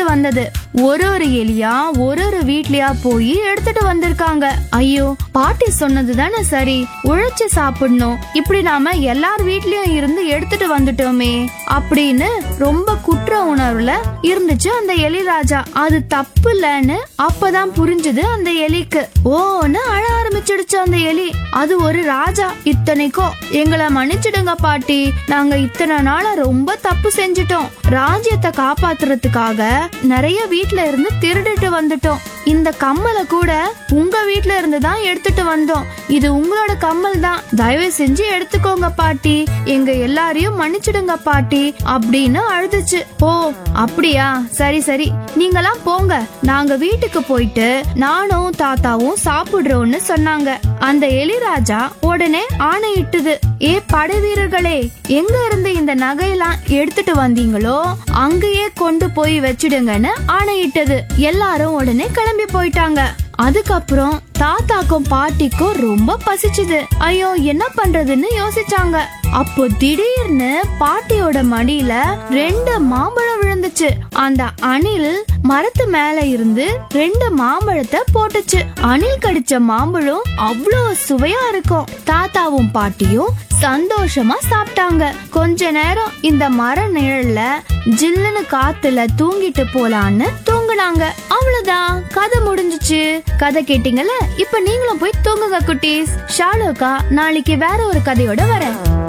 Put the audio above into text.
வந்தது ஒரு ஒரு எலியா ஒரு ஒரு வீட்லயா போய் எடுத்துட்டு வந்திருக்காங்க ஐயோ பாட்டி சொன்னது தானே சரி உழைச்சு சாப்பிடணும் இப்படி நாம எல்லார் வீட்லயும் இருந்து எடுத்துட்டு வந்துட்டோமே அப்படின்னு ரொம்ப குற்ற உணர்வுல இருந்துச்சு அந்த எலி ராஜா அது தப்பு இல்லைன்னு அப்பதான் புரிஞ்சது அந்த எலிக்கு ஓன்னு அழ ஆரம்பிச்சிடுச்சு அந்த எலி அது ஒரு ராஜா இத்தனைக்கும் எங்களை மன்னிச்சிடுங்க பாட்டி நாங்க இத்தனை நாளா ரொம்ப தப்பு செஞ்சுட்டோம் ராஜ்யத்தை காப்பாத்துறதுக்காக நிறைய வீட்ல இருந்து திருடிட்டு வந்துட்டோம் இந்த கம்மலை கூட உங்க வீட்ல இருந்து தான் எடுத்துட்டு வந்தோம் இது உங்களோட கம்மல் தான் தயவு செஞ்சு எடுத்துக்கோங்க பாட்டி எங்க எல்லாரையும் மன்னிச்சிடுங்க பாட்டி அப்படின்னு அழுதுச்சு ஓ அப்படியா சரி சரி நீங்களாம் போங்க நாங்க வீட்டுக்கு போயிட்டு நானும் தாத்தாவும் சாப்பிடுறோம்னு சொன்னாங்க அந்த எலிராஜா உடனே ஆணையிட்டுது ஏ படை வீரர்களே எங்க இருந்து இந்த நகையெல்லாம் எடுத்துட்டு வந்தீங்களோ அங்கேயே கொண்டு போய் வச்சிடுங்கன்னு ஆணையிட்டது எல்லாரும் உடனே கிளம்பி போயிட்டாங்க அதுக்கப்புறம் தாத்தாக்கும் பாட்டிக்கும் ரொம்ப பசிச்சுது ஐயோ என்ன பண்றதுன்னு யோசிச்சாங்க அப்போ திடீர்னு பாட்டியோட மடியில ரெண்டு மாம்பழம் விழுந்துச்சு அந்த அணில் மரத்து மேல இருந்து ரெண்டு மாம்பழத்தை போட்டுச்சு அணில் கடிச்ச மாம்பழம் அவ்வளோ சுவையா இருக்கும் தாத்தாவும் பாட்டியும் சந்தோஷமா சாப்பிட்டாங்க கொஞ்ச நேரம் இந்த மர நிழல்ல ஜில்லுன்னு காத்துல தூங்கிட்டு போலான்னு தூங்குனாங்க அவ்வளவுதான் கதை முடிஞ்சுச்சு கதை கேட்டீங்கல்ல இப்ப நீங்களும் போய் தூங்குங்க குட்டீஸ் ஷாலோக்கா நாளைக்கு வேற ஒரு கதையோட வரேன்